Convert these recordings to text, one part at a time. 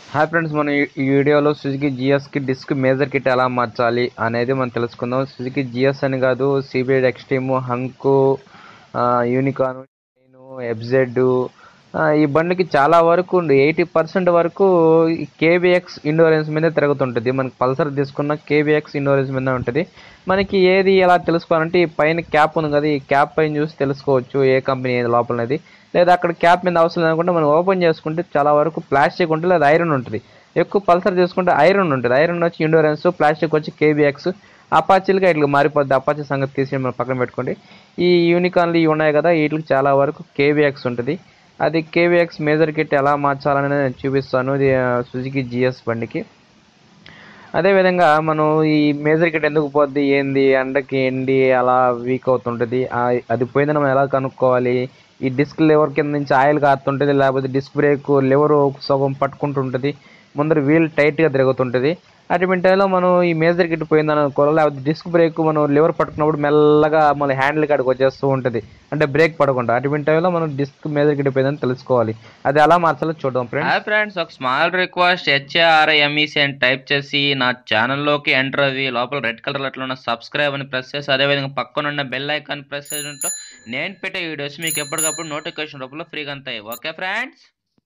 hi friends మనం ఈ ఈ వీడియోలో సుజుకి జిఎస్కి డిస్క్ మేజర్ కిట్ ఎలా మార్చాలి అనేది మనం తెలుసుకుందాం సుజుకి జిఎస్ అని కాదు CBZ Xtreme Hunk Unicorn FZ ఈ బండికి చాలా వరకు ఎయిటీ పర్సెంట్ వరకు కేబిఎక్స్ ఇండోరెన్స్ మీద తిరుగుతుంటుంది మనకి పల్సర్ తీసుకున్న కేబిఎక్స్ ఇండోరెన్స్ మీద ఉంటుంది మనకి ఏది ఎలా తెలుసుకోవాలంటే ఈ పైన క్యాప్ ఉంది కదా ఈ క్యాప్ పైన చూసి తెలుసుకోవచ్చు ఏ కంపెనీ ఏది లోపలనేది లేదా అక్కడ క్యాప్ మీద అవసరం లేకుండా మనం ఓపెన్ చేసుకుంటే చాలా వరకు ప్లాస్టిక్ ఉంటుంది లేదా ఐరన్ ఉంటుంది ఎక్కువ పల్సర్ తీసుకుంటే ఐరన్ ఉంటుంది ఐరన్ వచ్చి ఇండోరెన్స్ ప్లాస్టిక్ వచ్చి కేబిఎక్స్ అపాచీలుగా ఇట్లా మారిపోద్ది అపాచీ సంగతి తీసి మనం పక్కన పెట్టుకోండి ఈ యూనికాన్లు ఇవి ఉన్నాయి కదా వీటికి చాలా వరకు కేబిఎక్స్ ఉంటుంది అది కేవీఎక్స్ మేజర్ కిట్ ఎలా మార్చాలని నేను చూపిస్తాను ఇది సుజుకి జిఎస్ బండికి అదేవిధంగా మనం ఈ మేజర్ కిట్ ఎందుకు పోద్ది ఏంది ఎండకి ఎండి అలా వీక్ అవుతుంటుంది ఆ- అది పోయిందని మనం ఎలా కనుక్కోవాలి ఈ డిస్క్ లెవర్ కింద నుంచి ఆయిల్ కారుతుంటుంది లేకపోతే డిస్క్ బ్రేక్ లెవర్ సగం పట్టుకుంటుంటుంది ముందర వీల్ టైట్గా తిరుగుతుంటుంది అటువంటి టైంలో మనం ఈ మేజర్ కిట్ పోయిందని అనుకోవాలి లేకపోతే డిస్క్ బ్రేక్ మనం లివర్ పట్టుకున్నప్పుడు మెల్లగా మళ్ళీ హ్యాండిల్ కాడికి వచ్చేస్తూ ఉంటుంది అంటే బ్రేక్ పడకుండా అటువంటి టైంలో మనం డిస్క్ మేజర్ కిట్ పోయిందని తెలుసుకోవాలి అది ఎలా మార్చాలో చూద్దాం ఫ్రెండ్స్ హాయ్ ఫ్రెండ్స్ ఒక స్మాల్ రిక్వెస్ట్ హెచ్ఏఆర్ఐఎంఈసి అని టైప్ చేసి నా ఛానల్లోకి ఎంటర్ అవ్వి లోపల రెడ్ కలర్ అట్లా ఉన్న సబ్స్క్రైబ్ అని ప్రెస్ చేసి అదేవిధంగా పక్కన ఉన్న బెల్ ఐకాన్ ప్రెస్ చేసి ఉంటే నేను పెట్టే వీడియోస్ మీకు ఎప్పటికప్పుడు నోటిఫికేషన్ రూపంలో ఫ్రీగా అంతాయి okay friends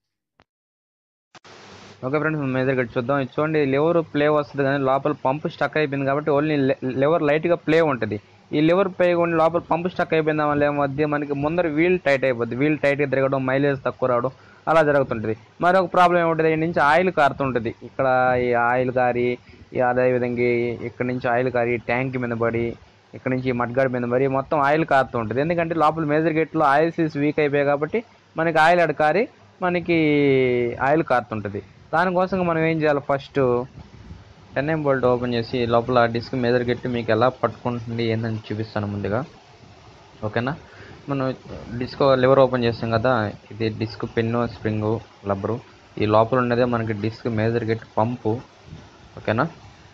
okay friends major kit చూద్దాం ఇది చూడండి లివర్ ప్లే వస్తుంది కానీ లోపల పంపు స్టక్ అయిపోయింది కాబట్టి ఓన్లీ లివర్ లైట్గా ప్లే ఉంటుంది ఈ లివర్ పై ఉండి లోపల పంపు స్టక్ అయిపోయిందా వల్ల మధ్య మనకి ముందర వీల్ టైట్ అయిపోద్ది వీల్ టైట్గా తిరగడం మైలేజ్ తక్కువ రావడం అలా జరుగుతుంటుంది మరొక ప్రాబ్లం ఏముంటుంది ఈ నుంచి ఆయిల్ కారుతుంటుంది ఇక్కడ ఈ ఆయిల్ కారి ఈ అదేవిధంగా ఈ- ఇక్కడ నుంచి ఆయిల్ కారి ట్యాంక్ మీద పడి ఇక్కడ నుంచి మడ్గాడ్ మీద పడి మొత్తం ఆయిల్ కారుతూ ఉంటుంది ఎందుకంటే లోపల మేజర్ గేట్లో ఆయిల్ సీస్ వీక్ అయిపోయాయి కాబట్టి మనకి ఆయిల్ అడకారి మనకి ఆయిల్ కారుతుంటుంది దానికోసం మనం ఏం చేయాలి first ten M bolt open చేసి లోపల డిస్క్ మేజర్ గట్టి మీకు ఎలా పట్టుకుంటుంది ఏందని చూపిస్తాను ముందుగా ఓకేనా మనం డిస్క్ లివర్ ఓపెన్ చేస్తాం కదా ఇది డిస్క్ పెన్ను స్ప్రింగు రబ్బరు ఈ లోపల ఉన్నదే మనకి డిస్క్ మేజర్ గట్టి పంపు ఓకేనా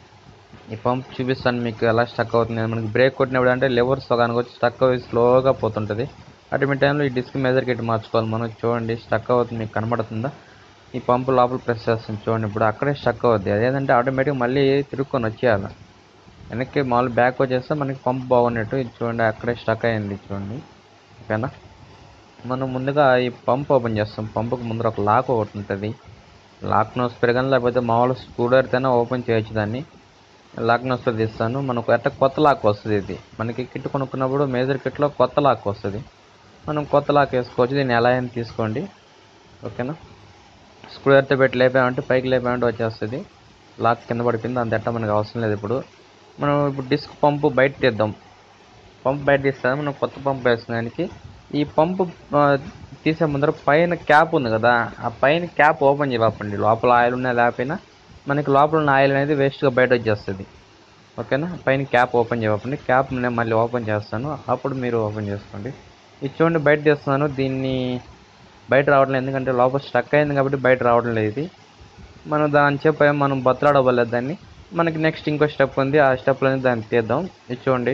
ఈ పంప్ చూపిస్తాను మీకు ఎలా స్టక్ అవుతుంది మనకి బ్రేక్ కొట్టినప్పుడు అంటే లివర్ సగానికి వచ్చి స్టక్ అవి స్లోగా పోతుంటుంది అటువంటి టైంలో ఈ డిస్క్ మేజర్ కిట్ మార్చుకోవాలి మనం చూడండి స్టక్ అవుతుంది మీకు కనబడుతుందా ఈ పంపు లోపల ప్రెస్ చేస్తుంది చూడండి ఇప్పుడు అక్కడే స్టక్ అవుద్ది అదేంటంటే ఆటోమేటిక్ మళ్ళీ తిరుక్కొని వచ్చేయాలి వెనక్కి మామూలు బ్యాక్ వచ్చేస్తే మనకి పంప్ బాగున్నట్టు ఇది చూడండి అక్కడే స్టక్ అయింది చూడండి ఓకేనా మనం ముందుగా ఈ పంప్ ఓపెన్ చేస్తాం పంపుకి ముందర ఒక లాక్ ఒకటి ఉంటుంది లాక్ నోస్ పెరగని లేకపోతే మామూలు స్క్రూడర్తోనే ఓపెన్ చేయొచ్చు దాన్ని లాక్ నోస్లో తీస్తాను మనకు ఎట్ట కొత్త లాక్ వస్తుంది ఇది మనకి కిట్ కొనుక్కున్నప్పుడు మేజర్ కిట్లో కొత్త లాక్ వస్తుంది మనం కొత్త లాక్ వేసుకోవచ్చు దీన్ని ఎలా అయినా తీసుకోండి ఓకేనా స్క్రూడర్తో పెట్టి లేపామంటే పైకి లేపామంటే వచ్చేస్తుంది లాక్ కింద పడిపోయింది అంత ఎట్ట మనకు అవసరం లేదు ఇప్పుడు మనం ఇప్పుడు డిస్క్ పంపు బయట తీద్దాం పంప్ బయట తీస్తాం మనం కొత్త పంప్ వేసుకోవడానికి ఈ పంపు ఆ, తీసే ముందర పైన క్యాప్ ఉంది కదా ఆ పైన క్యాప్ ఓపెన్ చేయకండి లోపల ఆయిల్ ఉన్నా లేకపోయినా మనకి లోపల ఉన్న ఆయిల్ అనేది వేస్ట్గా బయట వచ్చేస్తుంది ఓకేనా పైన క్యాప్ ఓపెన్ చేయకండి క్యాప్ నేను మళ్ళీ ఓపెన్ చేస్తాను అప్పుడు మీరు ఓపెన్ చేసుకోండి ఇది చూడండి బయట తీస్తున్నాను దీన్ని బయట రావడం లేదు ఎందుకంటే లోపల స్టక్ అయింది కాబట్టి బయట రావడం లేదు ఇది మనం దాని చెప్పి మనం బతలాడవ్వలేదు దాన్ని మనకి నెక్స్ట్ ఇంకో స్టెప్ ఉంది ఆ స్టెప్లోనే దాన్ని తీద్దాం ఇది చూడండి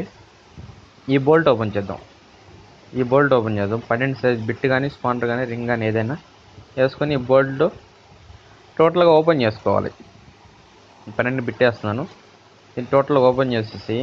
ఈ బోల్ట్ ఓపెన్ చేద్దాం ఈ బోల్ట్ ఓపెన్ చేద్దాం పన్నెండు సైజ్ బిట్ కానీ స్పాండర్ కానీ రింగ్ కానీ ఏదైనా వేసుకొని ఈ బోల్ట్ టోటల్గా ఓపెన్ చేసుకోవాలి పన్నెండు బిట్ వేస్తున్నాను ఇది టోటల్గా ఓపెన్ చేసేసి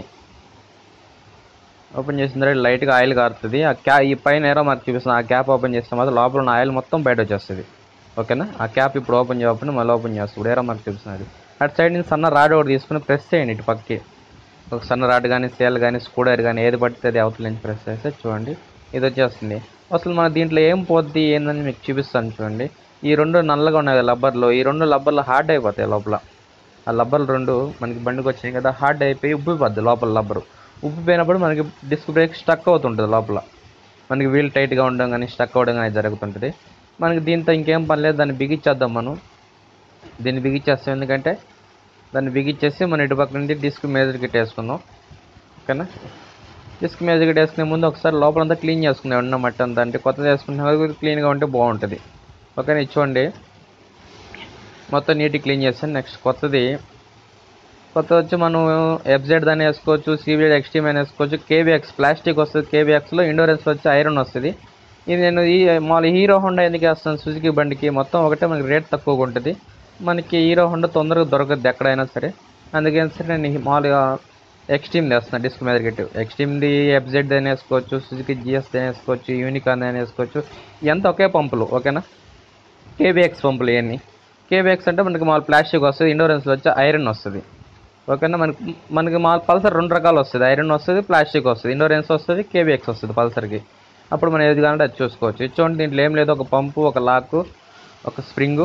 ఓపెన్ చేసిన తర్వాత లైట్గా ఆయిల్ కారుతుంది ఆ క్యా ఈ పైన ఏరో మనకు చూపిస్తుంది ఆ క్యాప్ ఓపెన్ చేస్తే మాత్రం లోపల ఉన్న ఆయిల్ మొత్తం బయట వచ్చేస్తుంది ఓకేనా ఆ క్యాప్ ఇప్పుడు ఓపెన్ చేయకుండా మళ్ళీ ఓపెన్ చేస్తుంది ఇప్పుడు ఏరో మనకు చూపిస్తుంది అటు సైడ్ నుంచి సన్న రాడ్ ఒకటి తీసుకుని ప్రెస్ చేయండి ఇటు పక్కకి ఒక సన్న రాడ్ కానీ సేల్ కానీ స్కూడర్ కానీ ఏది పడితే అది అవతల నుంచి ప్రెస్ చేస్తే చూడండి ఇది వచ్చేస్తుంది అసలు మన దీంట్లో ఏం పోద్ది ఏందని మీకు చూపిస్తాను చూడండి ఈ రెండు నల్లగా ఉన్నాయి కదా లబ్బర్లు ఈ రెండు లబ్బర్లు హార్డ్ అయిపోతాయి లోపల ఆ లబ్బర్లు రెండు మనకి బండికి వచ్చినాయి కదా హార్డ్ అయిపోయి ఉబ్బిపోద్ది లోపల లబ్బరు ఉబ్బిపోయినప్పుడు మనకి డిస్క్ బ్రేక్ స్టక్ అవుతుంటుంది లోపల మనకి వీల్ టైట్గా ఉండడం కానీ స్టక్ అవ్వడం కానీ జరుగుతుంటుంది మనకి దీంతో ఇంకేం పని లేదు దాన్ని బిగించేద్దాం మనం దీన్ని బిగించేస్తాం ఎందుకంటే దాన్ని బిగించేసి మన ఇటు పక్క నుండి డిస్క్ మేజర్ కిట్ వేసుకుందాం ఓకేనా డిస్క్ మేజర్ కిట్ వేసుకునే ముందు ఒకసారి లోపలంతా క్లీన్ చేసుకుందాం ఉన్న మట్టి అంతా అంటే కొత్తది వేసుకుంటే క్లీన్గా ఉంటే బాగుంటుంది ఓకేనా ఇది చూడండి మొత్తం నీట్గా క్లీన్ చేస్తాను నెక్స్ట్ కొత్తది కొత్త వచ్చి మనం ఎఫ్జెడ్ దాన్ని వేసుకోవచ్చు సివిఎడ్ ఎక్స్ట్రీమ్ అని వేసుకోవచ్చు కేబిఎక్స్ ప్లాస్టిక్ వస్తుంది కేబిఎక్స్లో ఇండోరెన్స్ వచ్చి ఐరన్ వస్తుంది ఇది నేను ఈ మామూలు హీరో హోండా ఎందుకు వేస్తాను సుజుకి బండికి మొత్తం ఒకటే మనకి రేట్ తక్కువగా ఉంటుంది మనకి హీరో హోండా తొందరగా దొరకద్దు ఎక్కడైనా సరే అందుకని సరే నేను మామూలుగా ఎక్స్ట్రీమ్ వేస్తున్నాను డిస్క్ మీద గట్టి ఎక్స్ట్రీమ్ది ఎఫ్జెడ్ అని వేసుకోవచ్చు సుజుకి జిఎస్ అని వేసుకోవచ్చు యూనికాన్ అని వేసుకోవచ్చు ఎంత ఒకే పంపులు ఓకేనా కేబిఎక్స్ పంపులు ఇవన్నీ కేబిఎక్స్ అంటే మనకి మామూలు ప్లాస్టిక్ వస్తుంది ఇండోరెన్స్లో వచ్చి ఐరన్ వస్తుంది ఓకేనా మనకి మనకి మామూలు పల్సర్ రెండు రకాలు వస్తుంది ఐరన్ వస్తుంది ప్లాస్టిక్ వస్తుంది ఇండోరెన్స్ వస్తుంది కేబిఎక్స్ వస్తుంది పల్సర్కి అప్పుడు మనం ఏది కావాలంటే అది చూసుకోవచ్చు ఇచ్చోండి దీంట్లో ఏం లేదు ఒక పంపు ఒక లాక్ ఒక స్ప్రింగు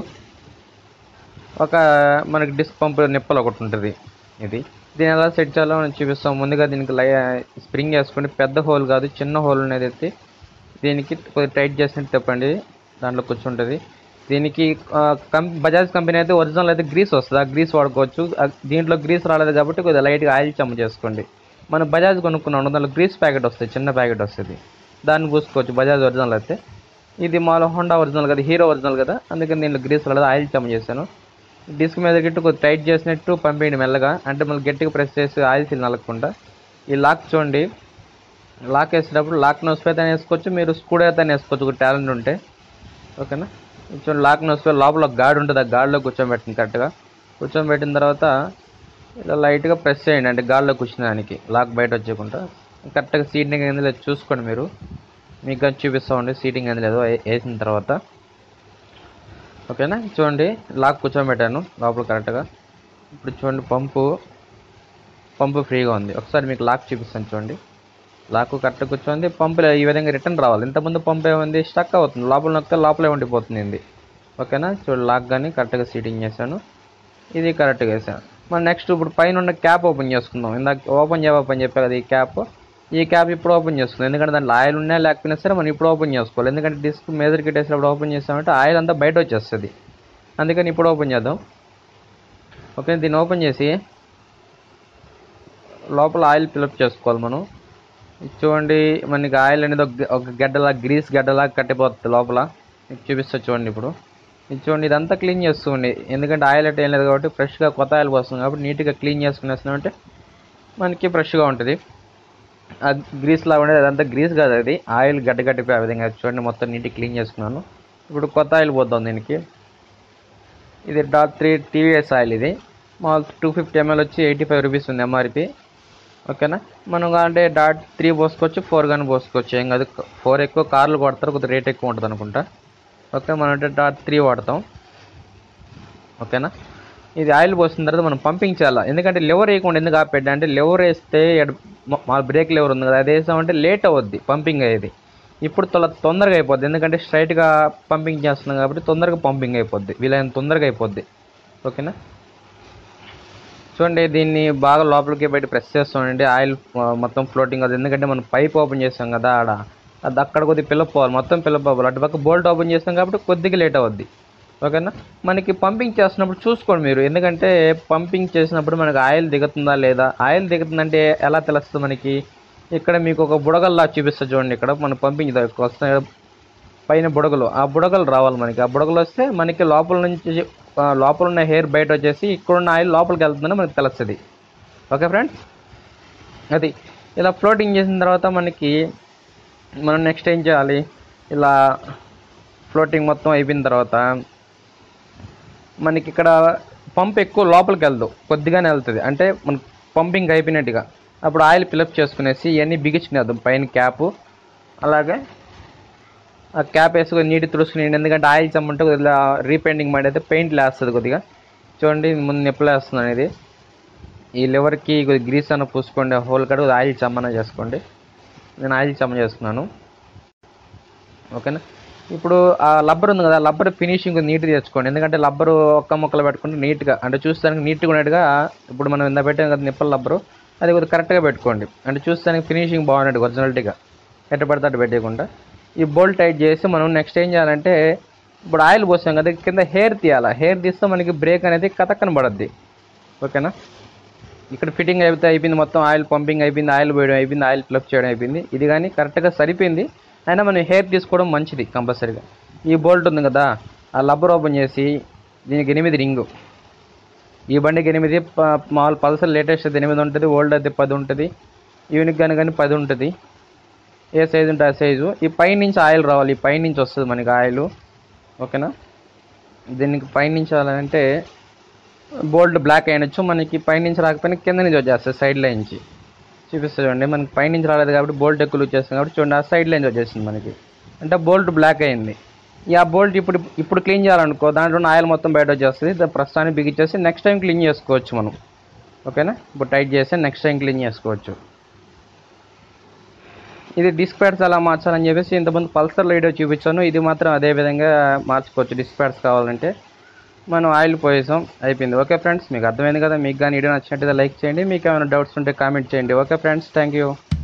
ఒక మనకి డిస్క్ పంపు నిప్పలు ఒకటి ఉంటుంది ఇది దీని ఎలా సెట్ చేయాలో మనం చూపిస్తాం ముందుగా దీనికి లై స్ప్రింగ్ వేసుకొని పెద్ద హోల్ కాదు చిన్న హోల్ అనేది ఎత్తి దీనికి కొద్దిగా టైట్ చేసినట్టు చెప్పండి దాంట్లో కూర్చుంటుంది దీనికి ఆ, కం బజాజ్ కంపెనీ అయితే ఒరిజినల్ అయితే గ్రీస్ వస్తుంది ఆ గ్రీస్ వాడుకోవచ్చు ఆ దీంట్లో గ్రీస్ రాలేదు కాబట్టి కొద్దిగా లైట్గా ఆయిల్ చెమ్మ చేసుకోండి మనం బజాజ్ కొనుక్కున్నాం దాంట్లో గ్రీస్ ప్యాకెట్ వస్తుంది చిన్న ప్యాకెట్ వస్తుంది దాన్ని పూసుకోవచ్చు బజాజ్ ఒరిజినల్ అయితే ఇది మాలో హోండా ఒరిజినల్ కదా హీరో ఒరిజినల్ కదా అందుకని దీంట్లో గ్రీస్ రాలేదు ఆయిల్ చెమ్మ చేశాను డిస్క్ మీద గిట్టు కొద్దిగా టైట్ చేసినట్టు పంపేయండి మెల్లగా అంటే మళ్ళీ గట్టిగా ప్రెస్ చేసి ఆయిల్ సీల్ నలగకుండా ఈ లాక్ చూడండి లాక్ వేసేటప్పుడు లాక్ నోస్ అయితే వేసుకోవచ్చు మీరు స్క్రూ అయితే వేసుకోవచ్చు ఒక టాలెంట్ ఉంటే ఓకేనా చూడండి లాక్ నోస్ లోపల ఒక గాడ్ ఉంటుంది ఆ గాడ్లో కూర్చోబెట్టండి కరెక్ట్గా కూర్చోబెట్టిన తర్వాత ఇలా లైట్గా ప్రెస్ చేయండి అంటే గాల్లో కూర్చునేదానికి లాక్ బయట వచ్చేయకుండా కరెక్ట్గా సీటింగ్ ఏంది లేదు చూసుకోండి మీరు మీకు అది చూపిస్తామండి సీటింగ్ ఏంది లేదో వే- వేసిన తర్వాత ఓకేనా చూడండి లాక్ కూర్చోబెట్టాను లోపల కరెక్ట్గా ఇప్పుడు చూడండి పంపు పంపు ఫ్రీగా ఉంది ఒకసారి మీకు లాక్ చూపిస్తాను చూడండి లాక్ కరెక్ట్గా కూర్చోండి పంపు ఈ విధంగా రిటర్న్ రావాలి ఇంతకుముందు పంపు ఏముంది స్టక్ అవుతుంది లోపల నొక్కితే లోపలే ఉండిపోతుంది ఇది ఓకేనా చూడండి లాక్ కానీ కరెక్ట్గా సీటింగ్ చేశాను ఇది కరెక్ట్గా వేసాను మనం నెక్స్ట్ ఇప్పుడు పైన ఉన్న క్యాప్ ఓపెన్ చేసుకుందాం ఇందాక ఓపెన్ చేయవని చెప్పా కదా ఈ క్యాప్ ఈ క్యాప్ ఇప్పుడు ఓపెన్ చేసుకుందాం ఎందుకంటే దాంట్లో ఆయిల్ ఉన్నా లేకపోయినా సరే మనం ఇప్పుడు ఓపెన్ చేసుకోవాలి ఎందుకంటే డిస్క్ మేజర్ కిట్ వేసినప్పుడు ఓపెన్ చేసామంటే ఆయిల్ అంతా బయట వచ్చేస్తుంది అందుకని ఇప్పుడు ఓపెన్ చేద్దాం ఓకే దీన్ని ఓపెన్ చేసి లోపల ఆయిల్ ఫిలప్ చేసుకోవాలి మనం ఇది చూడండి మనకి ఆయిల్ అనేది ఒక గ- ఒక గడ్డలా గ్రీస్ గడ్డలా కట్టిపోతుంది లోపల మీకు చూపిస్తా చూడండి ఇప్పుడు ఇది చూడండి ఇదంతా క్లీన్ చేస్తుంది ఎందుకంటే ఆయిల్ అంటే ఏం లేదు కాబట్టి ఫ్రెష్గా కొత్త ఆయిల్ వస్తుంది కాబట్టి నీట్గా క్లీన్ చేసుకునేస్తున్నామంటే మనకి ఫ్రెష్గా ఉంటుంది ఆ గ్రీస్ లా ఉండేది అదంతా గ్రీస్ కాదు అది ఆయిల్ గడ్డ గట్టిపోయి ఆ విధంగా చూడండి మొత్తం నీట్గా క్లీన్ చేసుకున్నాను ఇప్పుడు కొత్త ఆయిల్ పోద్దాం దీనికి ఇది డాట్ త్రీ టీవీఎస్ ఆయిల్ ఇది మామూలు టూ ఫిఫ్టీ ఎంఎల్ వచ్చి ఎయిటీ ఫైవ్ రూపీస్ ఉంది ఎంఆర్పి ఓకేనా మనం అంటే డాట్ త్రీ పోసుకోవచ్చు ఫోర్ కానీ పోసుకోవచ్చు ఏం కాదు ఫోర్ ఎక్కువ కార్లు కొడతారు కొద్దిగా రేట్ ఎక్కువ ఉంటుంది అనుకుంటా ఓకే మనం అంటే డాట్ త్రీ వాడతాం ఓకేనా ఇది ఆయిల్ పోసిన తర్వాత మనం పంపింగ్ చేయాలి ఎందుకంటే లెవర్ వేయకుండా ఎందుకు ఆపెట్టా అంటే లెవర్ వేస్తే ఎడ- మా- మా బ్రేక్ లెవర్ ఉంది కదా అది వేసామంటే లేట్ అవుద్ది పంపింగ్ అయ్యేది ఇప్పుడు తొల తొందరగా అయిపోద్ది ఎందుకంటే స్ట్రైట్గా పంపింగ్ చేస్తున్నాం కాబట్టి తొందరగా పంపింగ్ అయిపోద్ది వీలైన తొందరగా అయిపోద్ది ఓకేనా చూడండి దీన్ని బాగా లోపలికి బయట ప్రెస్ చేస్తామండి ఆయిల్ ఆ, మొత్తం ఫ్లోటింగ్ అది ఎందుకంటే మనం పైప్ ఓపెన్ చేస్తాం కదా ఆడ అది అక్కడ కొద్దిగా పిల్లప్ పోవాలి మొత్తం పిల్లప్ అవ్వాలి అటు పక్క బోల్ట్ ఓపెన్ చేస్తాం కాబట్టి కొద్దిగా లేట్ అవుద్ది ఓకేనా మనకి పంపింగ్ చేస్తున్నప్పుడు చూసుకోండి మీరు ఎందుకంటే పంపింగ్ చేసినప్పుడు మనకి ఆయిల్ దిగుతుందా లేదా ఆయిల్ దిగుతుందంటే ఎలా తెలుస్తుంది మనకి ఇక్కడ మీకు ఒక బుడగల్లా చూపిస్తా చూడండి ఇక్కడ మనం పంపింగ్ వస్తాయి కదా, పైన బుడగలు ఆ బుడగలు రావాలి మనకి ఆ బుడగలు వస్తే మనకి లోపల నుంచి ఆ, లోపల ఉన్న హెయిర్ బయట వచ్చేసి ఇక్కడున్న ఆయిల్ లోపలికి వెళ్తుందని మనకి తెలుస్తుంది ఓకే ఫ్రెండ్స్ అది ఇలా ఫ్లోటింగ్ చేసిన తర్వాత మనకి మనం నెక్స్ట్ ఏం చేయాలి ఇలా ఫ్లోటింగ్ మొత్తం అయిపోయిన తర్వాత మనకి ఇక్కడ పంప్ ఎక్కువ లోపలికి వెళ్దు కొద్దిగానే వెళ్తుంది అంటే మనకి పంపింగ్ అయిపోయినట్టుగా అప్పుడు ఆయిల్ ఫిలప్ చేసుకునేసి ఇవన్నీ బిగించుకునేద్దాం పైన క్యాప్ అలాగే ఆ క్యాప్ వేసుకొని నీటి తుడుచుకుని ఎందుకంటే ఆయిల్ చమ్మంటే కొద్దిగా రీపెయింటింగ్ మైండ్ అయితే పెయింట్ లేస్తుంది కొద్దిగా చూడండి ముందు నిప్పులు వేస్తున్నాను ఇది ఈ లివర్కి కొద్దిగా గ్రీస్ అన్న పూసుకోండి హోల్ కడ కొద్దిగా ఆయిల్ చమ్మన చేసుకోండి నేను ఆయిల్ చమ్మ చేస్తున్నాను ఓకేనా ఇప్పుడు ఆ లబ్బర్ ఉంది కదా లబ్బర్ ఫినిషింగ్ నీట్గా తెచ్చుకోండి ఎందుకంటే లబ్బరు ఒక్క ముక్కలు పెట్టుకుంటే నీట్గా అంటే చూస్తానికి నీట్గా ఉన్నట్టుగా ఇప్పుడు మనం ఇంత పెట్టాం కదా నిప్పల లబ్బరు అది కొద్దిగా కరెక్ట్గా పెట్టుకోండి అంటే చూస్తానికి ఫినిషింగ్ బాగున్నట్టు ఒరిజినాలిటీగా ఎట్ట పడితే అటు పెట్టకుండా ఈ బోల్ట్ టైట్ చేసి మనం నెక్స్ట్ ఏం చేయాలంటే ఇప్పుడు ఆయిల్ పోసాం కదా కింద హెయిర్ తీయాలి హెయిర్ తీస్తే మనకి బ్రేక్ అనేది కథక్కన పడద్ది ఓకేనా ఇక్కడ ఫిట్టింగ్ అయిపోతే అయిపోయింది మొత్తం ఆయిల్ పంపింగ్ అయిపోయింది ఆయిల్ పోయడం అయిపోయింది ఆయిల్ ఫ్లప్ చేయడం అయిపోయింది ఇది కానీ కరెక్ట్గా సరిపోయింది అయినా మనం హెయిర్ తీసుకోవడం మంచిది కంపల్సరీగా ఈ బోల్ట్ ఉంది కదా ఆ లబ్బర్ ఓపెన్ చేసి దీనికి ఎనిమిది రింగు ఈ బండికి ఎనిమిది ప- మామూలు పల్సర్ లేటెస్ట్ అయితే ఎనిమిది ఉంటుంది ఓల్డ్ అయితే పది ఉంటుంది యూనిక్ కానీ కానీ పది ఉంటుంది ఏ సైజు ఉంటే ఆ సైజు ఈ పై నుంచి ఆయిల్ రావాలి ఈ పై నుంచి వస్తుంది మనకి ఆయిల్ ఓకేనా దీనికి పైనుంచాలంటే బోల్ట్ బ్లాక్ అయినచ్చు మనకి పైనుంచి రాకపోయినా కింద నుంచి వచ్చేస్తుంది సైడ్ లైన్కి చూపిస్తుంది చూడండి మనకి పైనుంచి రాలేదు కాబట్టి బోల్ట్ ఎక్కువ లూజ్ చేస్తుంది కాబట్టి చూడండి ఆ సైడ్ లైన్స్ వచ్చేసింది మనకి అంటే బోల్ట్ బ్లాక్ అయింది ఈ ఆ బోల్ట్ ఇప్పుడు ఇప్పుడు క్లీన్ చేయాలనుకో దాంట్లో ఉన్న ఆయిల్ మొత్తం బయట వచ్చేస్తుంది దాని ప్రస్తుతానికి బిగించేసి నెక్స్ట్ టైం క్లీన్ చేసుకోవచ్చు మనం ఓకేనా ఇప్పుడు టైట్ చేసి నెక్స్ట్ టైం క్లీన్ చేసుకోవచ్చు ఇది డిస్క్ ప్యాడ్స్ ఎలా మార్చాలని చెప్పేసి ఇంతకుముందు పల్సర్ వీడియో చూపించాను ఇది మాత్రం అదే విధంగా మార్చుకోవచ్చు డిస్క్ ప్యాడ్స్ కావాలంటే మనం ఆయిల్ పోయేసాం అయిపోయింది ఓకే ఫ్రెండ్స్ మీకు అర్థమైంది కదా మీకు కానీ వీడియో నచ్చినట్టయితే లైక్ చేయండి మీకు ఏమైనా డౌట్స్ ఉంటే కామెంట్ చేయండి ఓకే ఫ్రెండ్స్ థ్యాంక్ యూ